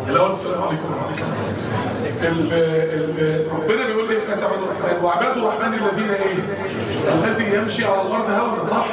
الاول السلام عليكم ورحمه الله ال- ربنا بيقول لي انت عباد الرحمن وعباد الرحمن الذين ايه الذي يمشي على الارض هونا صح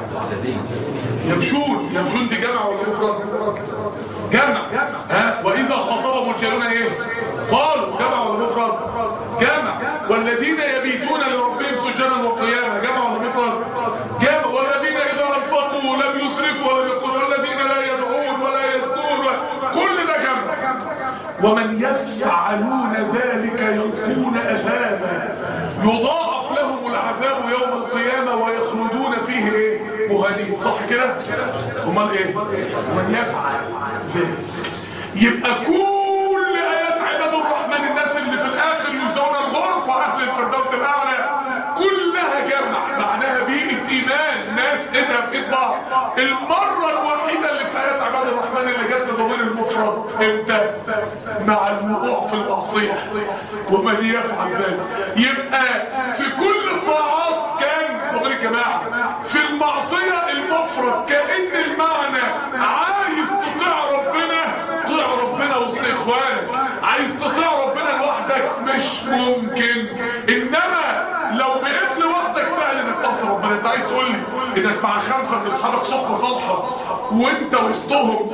يمشون يمشون دي جمع ولا مفرد جمع ها واذا خاطبهم الجاهلون ايه قالوا جمع ولا مفرد جمع والذين يبيتون لربهم سجدا وقياما جمع ولا مفرد جمع والذين اذا انفقوا لم يسرفوا ولم يقولوا والذين لا يدعون ولا يزنون كل ده جمع ومن يفعلون ذلك يلقون أثاما يضاعف لهم العذاب يوم القيامة ويخلدون فيه ايه مهانين صح كده امال ايه ومن يفعل ذلك يبقى كل ايات عباد الرحمن الناس اللي في الاخر يزون الغرفة اهل الفردوس الاعلى كلها جمع معناها بيئة ايمان ناس ايدها في ايد بعض المرة الوحيدة اللي في ايات عباد الرحمن اللي جت بضمير المفرد امتى مع الوقوع في المعصية ومن يفعل ذلك يبقى في كل الطاعات كان ضمير الجماعة في المعصية المفرد كأن المعنى عايز تطيع ربنا طيع ربنا وسط اخوانك عايز تطيع ربنا لوحدك مش ممكن انما لو بقيت لوحدك سهل انك تعصي ربنا انت عايز تقول لي انك مع خمسه من اصحابك صحبه صالحه وانت وسطهم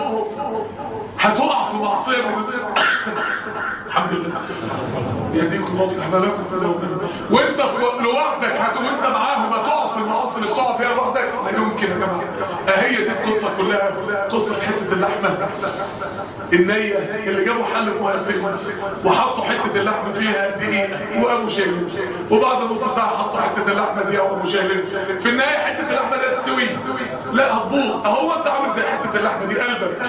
هتقع في معصيه من الحمد لله يهديكم الله ويصلح بالكم وانت في- لوحدك هت... وانت معاهم هتقع في المعاصي اللي بتقع فيها لوحدك لا يمكن يا جماعه اهي دي القصه كلها قصه حته اللحمه النية اللي جابوا حلة ميه وحطوا حتة اللحمة فيها دقيقة وقاموا شايلين وبعد نص ساعة حطوا حتة اللحمة دي وقاموا شايلين في النهاية حتة اللحمة دي تستوي لا هتبوظ اهو انت عامل زي حتة اللحمة دي قلبك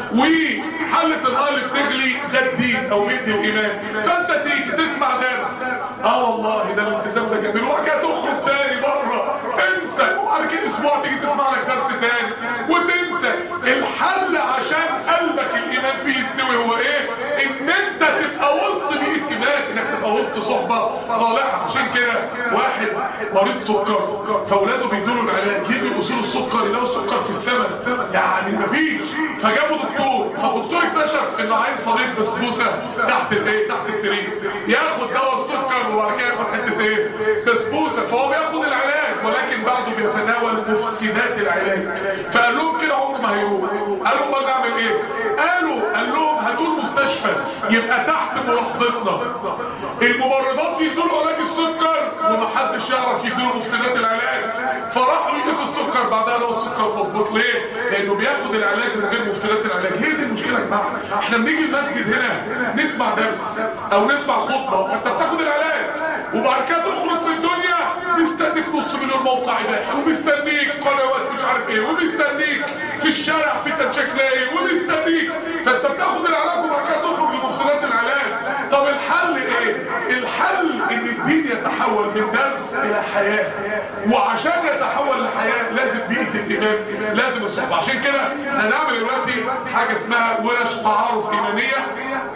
وحلة الميه اللي بتغلي ده الدين او مدي وايمان فانت تيجي تسمع درس اه والله ده الالتزام ده جميل وبعد كده تخرج تاني بره انسى وبعد كده اسبوع تيجي تسمع لك درس تاني وتنسى الحل عشان قلبك الايمان فيه يستوي هو ايه ان انت تبقى وسط بيئه ايمان انك تبقى وسط صحبه صالحه عشان كده واحد مريض سكر فاولاده بيدوا له العلاج يجي اصول السكر يلاقوا السكر في السماء يعني مفيش فجابوا دكتور فالدكتور اكتشف انه عايز صليب بسبوسه تحت الايه تحت السرير ياخد دواء السكر وبعد كده ياخد حته ايه بسبوسه فهو بياخد العلاج ولكن بعده بيتناول مفسدات العلاج فقال لهم كده عمره ما هيروح قالوا امال نعمل ايه قالوا قال لهم هاتوا المستشفى يبقى تحت ملاحظتنا الممرضات بيدوا علاج السكر ومحدش يعرف يديله مفسدات العلاج فراحوا يقيسوا السكر بعدها لقوا السكر مظبوط ليه لانه بياخد العلاج من غير مفسدات العلاج هي دي المشكله يا جماعه احنا بنيجي المسجد هنا نسمع درس او نسمع خطبه فانت بتاخد العلاج وبعد كده تخرج في الدنيا مستنيك نص مليون موقع اباحي ومستنيك قنوات مش عارف ايه ومستنيك في الشارع في تتشكلاي ومستنيك فانت بتاخد العلاج وبعد كده تخرج لمفسدات العلاج طب الحل ايه الحل ان الدين يتحول من درس الى حياه وعشان يتحول لحياه لازم بيئه الايمان لازم الصحبه عشان كده هنعمل دلوقتي حاجه اسمها ورش تعارف ايمانيه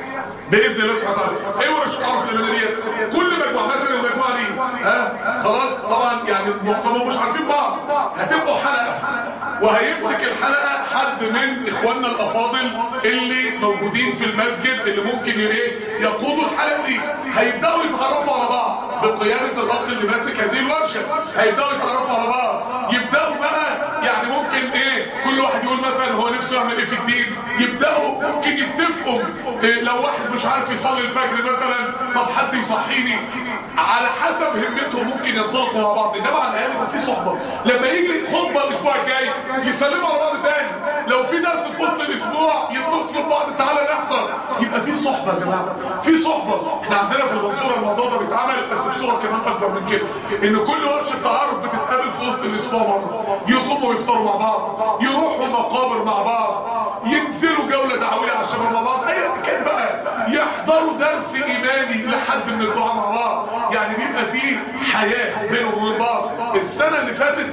باذن الله سبحانه وتعالى ايه ورش تعارف ايمانيه كل مجموعه مثلا المجموعه دي ها خلاص طبعا يعني معظمهم مش عارفين بعض هتبقوا حلقه وهيمسك الحلقه حد من اخواننا الافاضل اللي موجودين في المسجد اللي ممكن ايه يقودوا الحلقه دي هيبداوا يتعرفوا على بعض بقياده الاخ اللي ماسك هذه الورشه هيبداوا يتعرفوا على بعض يبداوا بقى يعني ممكن ايه كل واحد يقول مثلا هو نفسه يعمل ايه في الدين يبداوا ممكن يتفقوا إيه لو واحد مش عارف يصلي الفجر مثلا طب حد يصحيني على حسب همتهم ممكن ينطلقوا مع بعض انما على الاقل يبقى في صحبه لما يجي خطبه الاسبوع الجاي يسلموا على بعض تاني لو في درس في وسط الاسبوع يتصلوا ببعض تعالى نحضر يبقى في صحبه يا جماعه في صحبه احنا عندنا في المنصوره الموضوع ده بيتعمل بس بصوره كمان اكبر من كده ان كل ورشه تعارف بتتقابل في وسط الاسبوع مره يصوموا ويفطروا مع بعض يروحوا مقابر مع بعض ينزلوا جوله دعويه على الشباب مع بعض ايا كان بقى يحضروا درس ايماني لحد من الدعاء مع بعض يعني بيبقى فيه حياه بينهم وبين بعض السنه اللي فاتت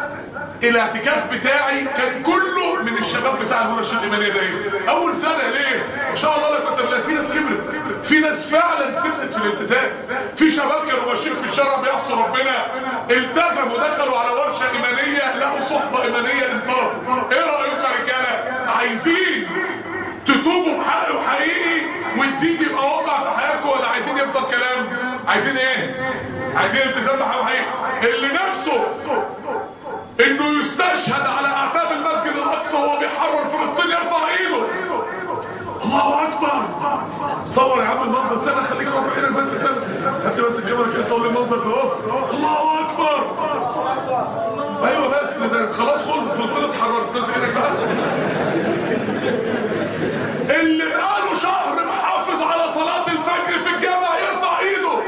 الاعتكاف بتاعي كان كله من الشباب بتاع الورش الايمانيه ده إيه؟ اول سنه ليه ما شاء الله لا كنت بلاقي في ناس كبرت في ناس فعلا ثبتت في الالتزام في شباب كانوا ماشيين في الشارع بيعصوا ربنا التزموا دخلوا على ورشه ايمانيه لقوا صحبه ايمانيه انطلقوا ايه رايكم يا رجاله عايزين تتوبوا بحق وحقيقي الجديد يبقى واقع في حياتكم ولا عايزين يفضل كلام عايزين ايه عايزين التزام بحقيقي اللي نفسه انه يستشهد على اعتاب المسجد الاقصى وهو بيحرر فلسطين يرفع ايده الله اكبر صور يا عم المنظر استنى خليك رافع ايدك بس استنى خلي بس الكاميرا كده صور لي المنظر ده اهو الله اكبر ايوه بس ده خلاص خلصت فلسطين اتحررت نزل ايدك بقى اللي بقاله شهر محافظ على صلاة الفجر في الجامع يرفع ايده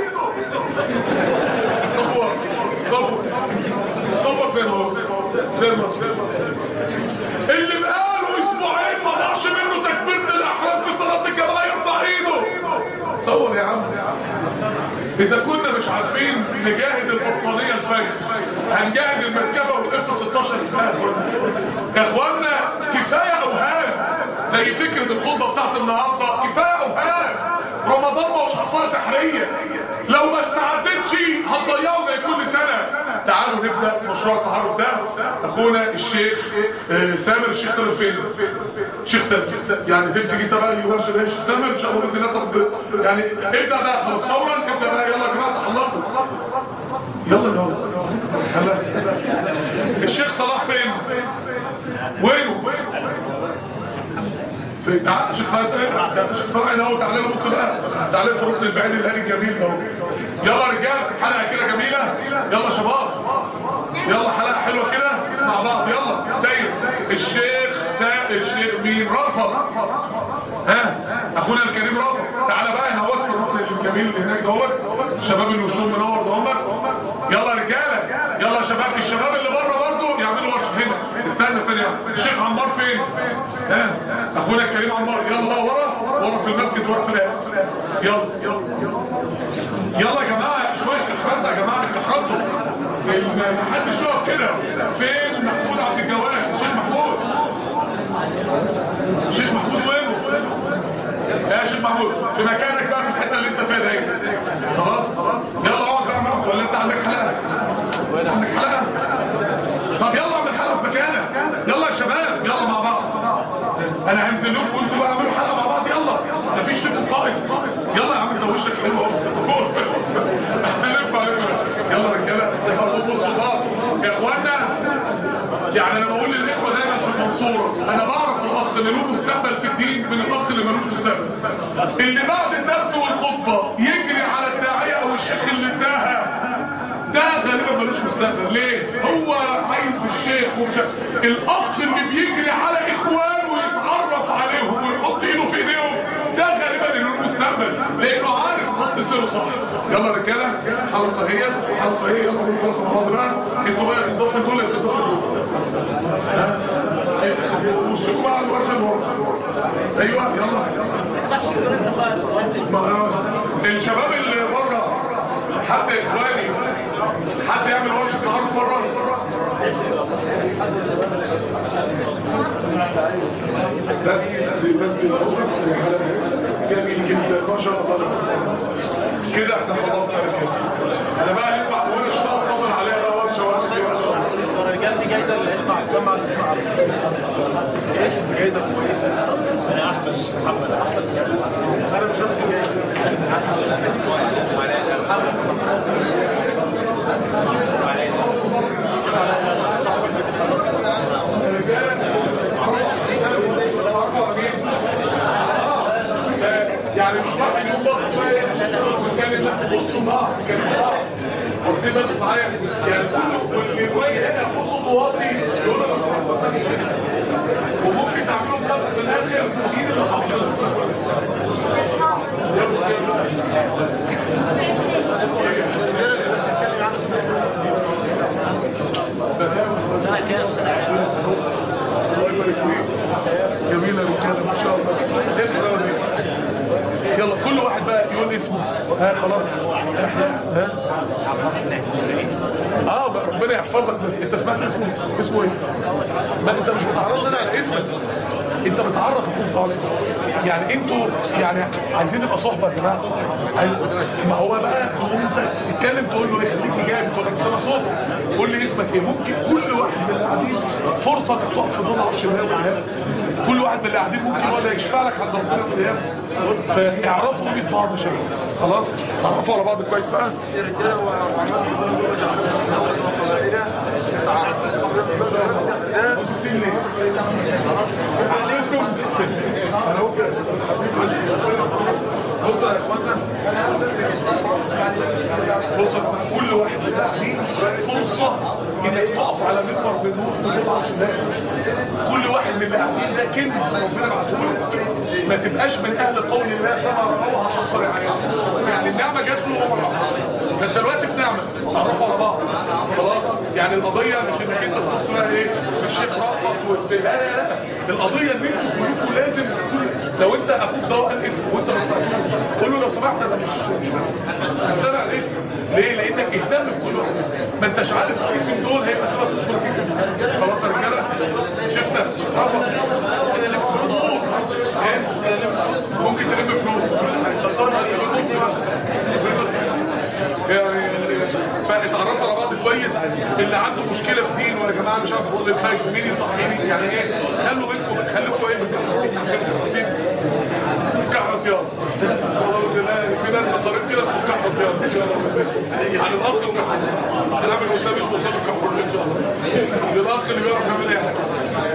صور صور صور فين اهو فين الماتش اللي بقاله اسبوعين ما ضاعش منه تكبيرة الاحرام في صلاة الجماعة يرفع ايده صور يا عم اذا كنا مش عارفين نجاهد البطانية الفجر هنجاهد المركبة والاف 16 يا اخوانا كفاية اوهام زي فكرة الخطبة بتاعت النهاردة كفاية اوهام رمضان مش حصانة سحرية لو ما استعدتش هتضيعه زي كل سنة تعالوا نبدأ مشروع التعرف ده اخونا الشيخ آه، سامر الشيخ سامر فين الشيخ سامر يعني تمسك انت بقى الورش ده الشيخ سامر ان شاء الله باذن الله طب يعني ابدا بقى خلاص فورا ابدا بقى يلا يا جماعه تحلقوا يلا يلا الشيخ صلاح فين وينه في تعال شيخ فهد ايه شيخ فرع اهو تعالى له بص بقى تعالى في ركن البعيد الهادي الجميل ده يلا يا رجاله حلقه كده جميله يلا يا شباب يلا حلقه حلوه كده مع بعض يلا داير الشيخ سا الشيخ مين رافض ها اخونا الكريم رافض تعالى بقى هنا وقت في الركن الجميل اللي هناك دوت شباب الوشوم منور دوت يلا يا رجاله يلا يا شباب الشباب اللي بره برضه يعملوا ورشه هنا استنى ثانيه الشيخ عمار فين ها اخونا الكريم عمار يلا ورا ورا في المسجد ورا في الاخر يلا يلا يلا يا جماعه شويه كحرات يا جماعه الكحراتوا محدش يقف كده فين محمود عبد الجواد الشيخ محمود الشيخ محمود وينه يا شيخ محمود في مكانك بقى في الحته اللي انت فيها دي خلاص يلا اقعد بقى معاك ولا انت عندك حلقه عندك حلقه طب يلا اعمل حلقه في مكانك يلا يا شباب يلا مع بعض انا هنزل لكم وانتوا بقى اعملوا حلقه مع بعض يلا مفيش شيء قائد يلا يا عم انت وشك حلو اهو هنلف عليكم يلا يا رجاله بصوا بعض يا اخوانا يعني انا بقول للاخوه دايما في المنصوره انا بعرف الاخ اللي له مستقبل في الدين من الاخ اللي ملوش مستقبل اللي بعد الدرس والخطبه يجري على الداعيه او الشيخ اللي اداها ده غالبا ملوش مستقبل ليه هو عايز الشيخ ومش الاخ اللي بيجري على اخوانه ويتعرف عليهم ويحط ايده في ايديهم ده غالبا اللي له مستقبل لانه عارف خط سيره صح يلا يا رجاله حلقه هي حلقه هي يلا نقول حلقه مع بعض بقى انتوا بقى الضفه دول يا الضفه دول وشكوا بقى على الورشه اللي ورا ايوه يلا الشباب اللي بره حد يا اخواني حد يعمل ورشه تعارف بره بس بس جميل جدا ما شاء الله كده احنا خلصنا كده انا بقى نسمع ورش بقى نطمن عليها بقى ورشه ورشه ورشه الرجال دي جايزه اللي يسمع السمع اللي يسمع ايش جايزه كويسه انا احمد محمد احمد انا مش قصدي جايزه يعني مش واحد يقوم بص شويه بص الثاني لا بصوا بعض كانوا بعض واخدين بالكم معايا يعني كله والروايه هنا خصوص واطي يقول لك بس وممكن تعملوا مسابقه في الاخر مين اللي حافظ سنه كام سنه كام الله يبارك فيك جميلة رجالة ما شاء الله إيه الحلاوة دي؟ يلا كل واحد بقى يقول اسمه ها خلاص ها اه بقى ربنا يحفظك بس انت سمعت اسمه اسمه ايه ما انت مش متعرض لنا على اسمك انت بتعرف اخوك اه الاسم يعني انتوا يعني عايزين نبقى صحبه يا جماعه عايز- ما هو بقى تقوم انت تتكلم تقول له ايه خليك جامد تقول لك سامع صوت قول لي اسمك ايه ممكن كل واحد من اللي قاعدين فرصه انك تقف في ظل عرش الله والقيامه كل واحد من اللي قاعدين ممكن ولا يشفع لك عند ربنا يوم القيامه فاعرفوا قيمه بعض شباب خلاص تعرفوا على بعض كويس بقى رجاله وعمال بص يا اخوانا فرصة كل واحد قاعدين فرصة انك تقف على منبر بالنور في ظل عرش الله كل واحد من اللي قاعدين ده كلمة ربنا بعتهولك ما تبقاش من اهل قول الله فما رأوها حق رعايتها يعني النعمة جات له وهو راح فانت دلوقتي في نعمة تعرفوا على بعض خلاص يعني القضية مش انك انت تبص بقى ايه الشيخ رافض وت... لا لا لا القضية ان انتوا كلكم لازم تكون لو انت اخوك ده قال اسمه وانت ما سمعتوش قول له لو سمحت انا مش مش مش سامع الاسم ليه؟ لانك اهتم بكل واحد ما انتش عارف مين من دول هيبقى سبب في دخول فيك خلاص يا رجاله شفنا رفض ايه؟ ممكن تلم فلوس شطرنا فلوس يعني فاتعرفوا على بعض كويس اللي عنده مشكله في دين ويا جماعه مش عارف اصلي الفجر مين يصحيني يعني ايه خلوا بينكم خليكم ايه كحرة ياض في ناس طريق كده اسمه كحرة ياض ان شاء الله عن الاخ وكحرة هنعمل مسابقة اسمه مسابقة كحرة ان شاء الله للاخ اللي بيعرف يعمل اي حاجه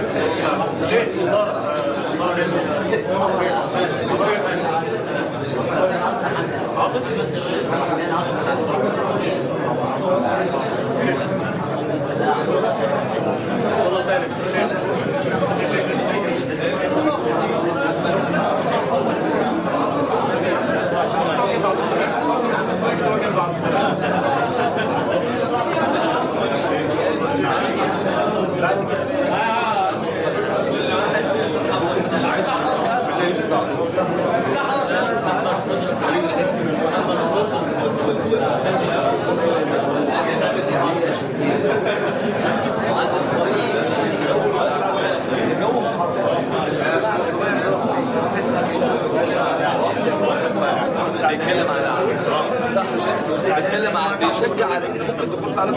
بيتكلم على صح شيخ بيتكلم على بيشجع على ان ممكن تكون فعلا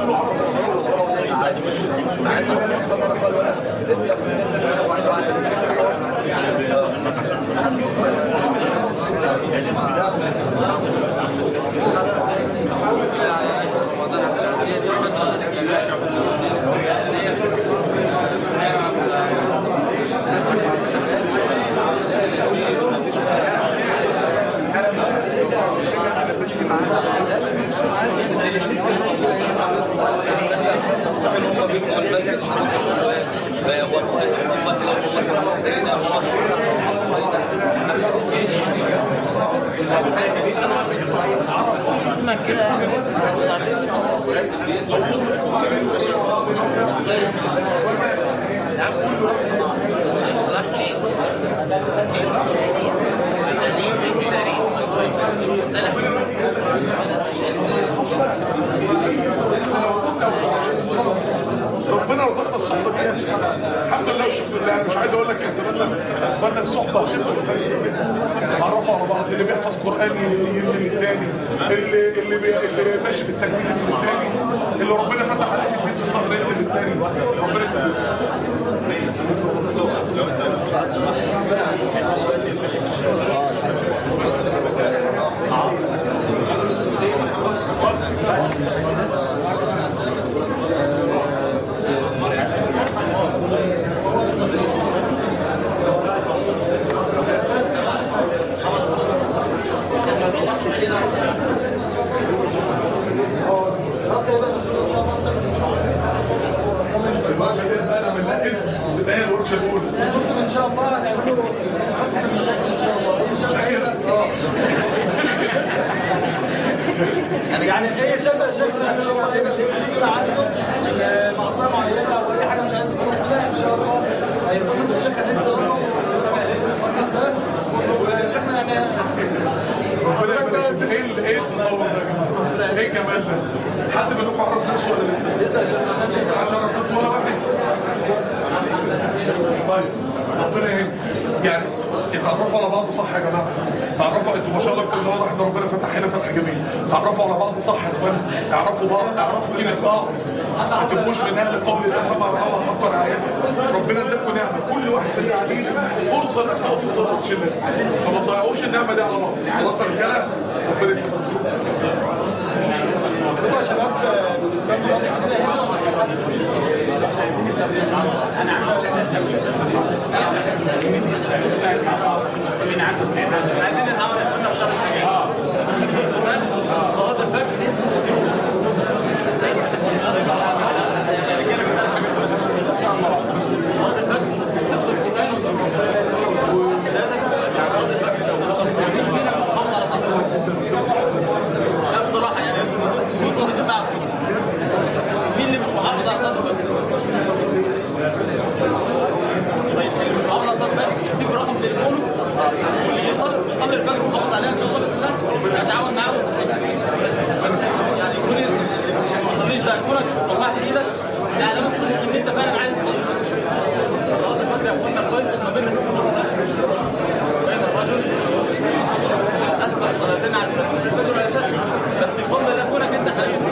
اسمك كده ربنا رزقنا الصحبة دي الحمد لله والشكر لله مش عايز اقول لك كان زماننا زماننا الصحبة عرفوا على بعض اللي بيحفظ قرآن يلم للتاني اللي اللي بي... اللي ماشي في التجويد يلم للتاني اللي ربنا فتح عليه في البيت الصغر يلم للتاني ربنا يسلمك الورشة دي بقى انا من اسم تبقى هي الورشة الاولى ان شاء الله هنعمله شاكر اه يعني اي شاب يا شيخ ان شاء الله يبقى في عنده معصيه معينه او اي حاجه مش عايز تروح لها ان شاء الله هيتصل بالشيخ هنبدا وشيخنا يعني ربنا يبارك فيك. ايه ال- ايه التطور ده ايه كمان ده حد منكم عرف نفسه ولا لسه؟ لسه يا شيخنا عشان نفسه ولا واحد طيب ربنا ايه يعني اتعرفوا على بعض صح يا جماعه تعرفوا انتوا ما شاء الله كل واحد ربنا فتح هنا فتح جميل تعرفوا على بعض صح يا اخوان اعرفوا بعض اعرفوا قيمه بعض ما تبقوش من اهل قول الله فما رأوا حق رعايته ربنا اداكم نعمه كل واحد اللي عليه فرصه انك تقف في صلاه شله فما تضيعوش النعمه دي على بعض خلاص يا رجاله ربنا يسلمكم يا شباب عايزين نحاول نفهم صلاه الفجر لا بصراحة يعني مين صوت الجماعة مين اللي مش محافظ على صوت الفجر؟ طيب اللي مش محافظ على صوت الفجر يكتب رقم تليفونه واللي يصلي يصلي الفجر محافظ عليها ان شاء الله باذن الله اتعاون معاه يعني يكون اللي ما بيصليش ده يكونك رفعت ايدك ده علامة ان انت فعلا عايز تصلي صلاة الفجر يا اخوانا كويس ما بين بين الرجل أسبق صلاتين على الفجر والعشاء بس يفضل أن يكونك أنت حريص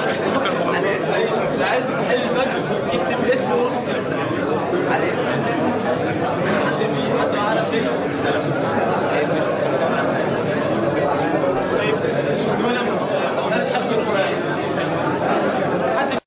اللي عايز تحل الفجر يكتب اسمه عليه